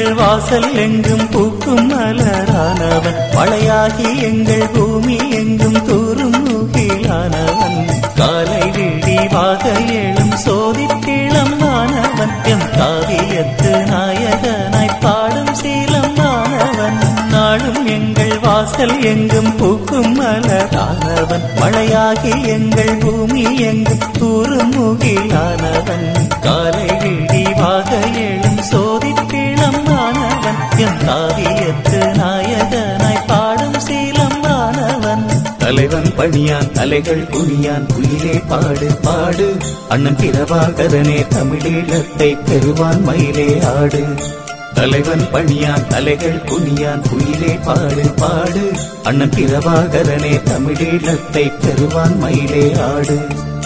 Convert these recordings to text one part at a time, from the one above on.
எங்கள் வாசல் எங்கும் பூக்கும் மலரானவன் மழையாகி எங்கள் பூமி எங்கும் தூரும் முகிலானவன் காலை விழிவாக எழும் சோதிக்கிளம் ஆனவன் எம் காவியத்து நாயகனாய் பாடும் சீலம் ஆனவன் நாளும் எங்கள் வாசல் எங்கும் பூக்கும் மலரானவன் மழையாகி எங்கள் பூமி எங்கும் தூரும் முகிலானவன் காலை விழிவாக எழும் சோதிக்கிளம் ஆனவன் எம் காவியத்து நாயகனாய் பாடும் சீலம் ஆனவன் தலைவன் பணியான் தலைகள் குனியான் குயிலே பாடு பாடு அண்ணன் பிரபாகரனே தமிழீழத்தை பெறுவான் மயிலே ஆடு தலைவன் பணியான் தலைகள் குனியான் குயிலே பாடு பாடு அண்ணன் பிரபாகரனே தமிழீழத்தை பெறுவான் மயிலே ஆடு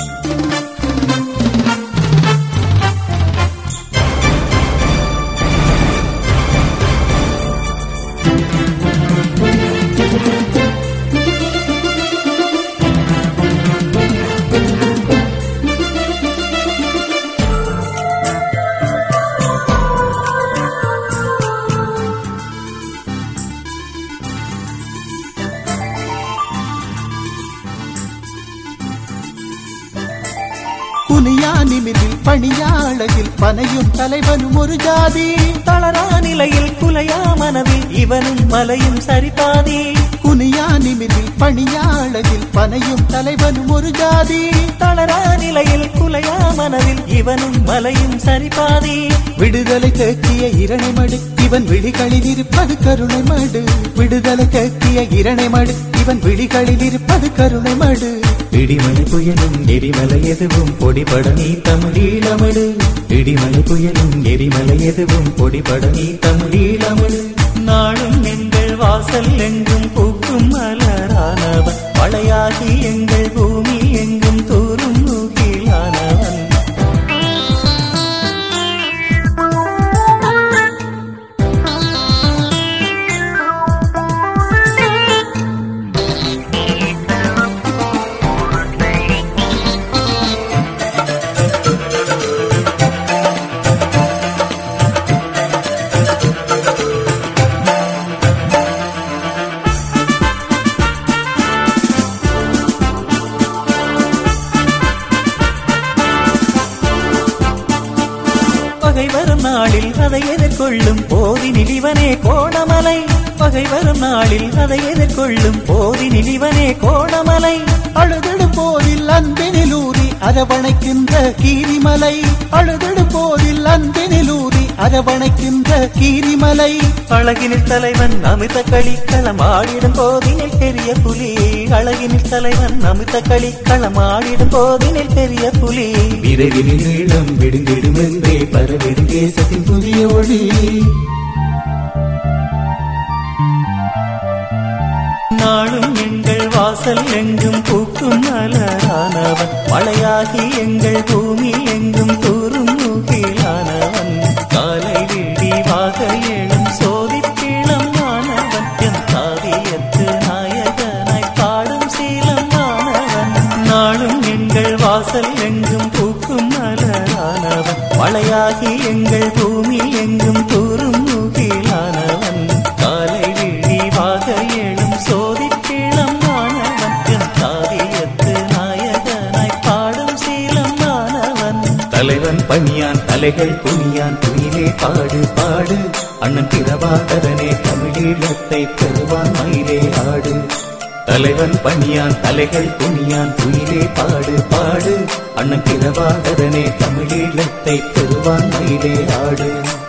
குனியா நிமிரில் பணியாளகில் பனையும் தலைவனும் ஒரு ஜாதி தளரா நிலையில் குலையா மனதில் இவனும் மலையும் சரிபாதி குனியா நிமிரில் பணியாளகில் பனையும் தலைவனும் ஒரு ஜாதி தளரா நிலையில் குலையா மனதில் இவனும் மலையும் சரிபாதி விடுதலை கேட்கிய இரணை மடு இவன் விழிகளில் இருப்பது கருணை மடு விடுதலை கேட்கிய இரணை மடு இவன் விழிகளில் இருப்பது கருணை மடு இடிமலை புயலும் எரிமலை எதுவும் பொடிபட நீ தமிழீழமிடு இடிமலை புயலும் எரிமலை எதுவும் பொடிபட நீ தமிழீழமிடு நாளும் எங்கள் வாசல் எங்கும் பூக்கும் மலரானவன் மழையாகி எங்கள் பூமி எங்கும் தூரும் நூகிலானவன் பகை வரும் நாளில் அதை எதிர்கொள்ளும் போதினில் இவனே கோணமலை பகை வரும் நாளில் அதை எதிர்கொள்ளும் போதினில் இவனே கோணமலை அழுதிடும் போதில் அன்பினில் ஊறி அரவணைக்கின்ற கீரிமலை அழுதிடும் போதில் அன்பினில் ஊறி அரவணைக்கின்ற கீரிமலை அழகினில் தலைவன் அமிர்த களிக்களம் ஆடிடும் போதினில் பெரிய புலி அழகினில் தலைவன் அமிர்த களிக்களம் ஆடிடும் போதினில் பெரிய புலி விரைவினில் நீளம் விடுங்கிடும் என்றே பரவிடும் தேசத்தின் புதிய ஒளி நாளும் எங்கள் வாசல் எங்கும் பூக்கும் மலரானவன் மழையாகி எங்கள் பூமி எங்கும் தூரும் முகிலானவன் காலை விடிவாக எழும் சோதிப்பிளம் ஆனவன் எம் காவியத்து நாயகனாய் பாடும் சீலம் ஆனவன் நாளும் எங்கள் வாசல் எங்கும் பூக்கும் மலரானவன் மழையாகி எங்கள் பூமி எங்கும் தூரும் முகிலானவன் காலை விழிவாக எழும் சோதிப்பிளம் ஆனவன் எம் காவியத்து நாயகனாய் பாடும் சீலம் ஆனவன் தலைவன் பணியான் தலைகள் குனியான் குயிலே பாடு பாடு அண்ணன் பிரபாகரனே தமிழீழத்தை பெறுவான் மயிலே ஆடு தலைவன் பணியான் தலைகள் குனியான் குயிலே பாடு பாடு அண்ணன் பிரபாகரனே தமிழீழத்தை பெறுவான் மயிலே ஆடு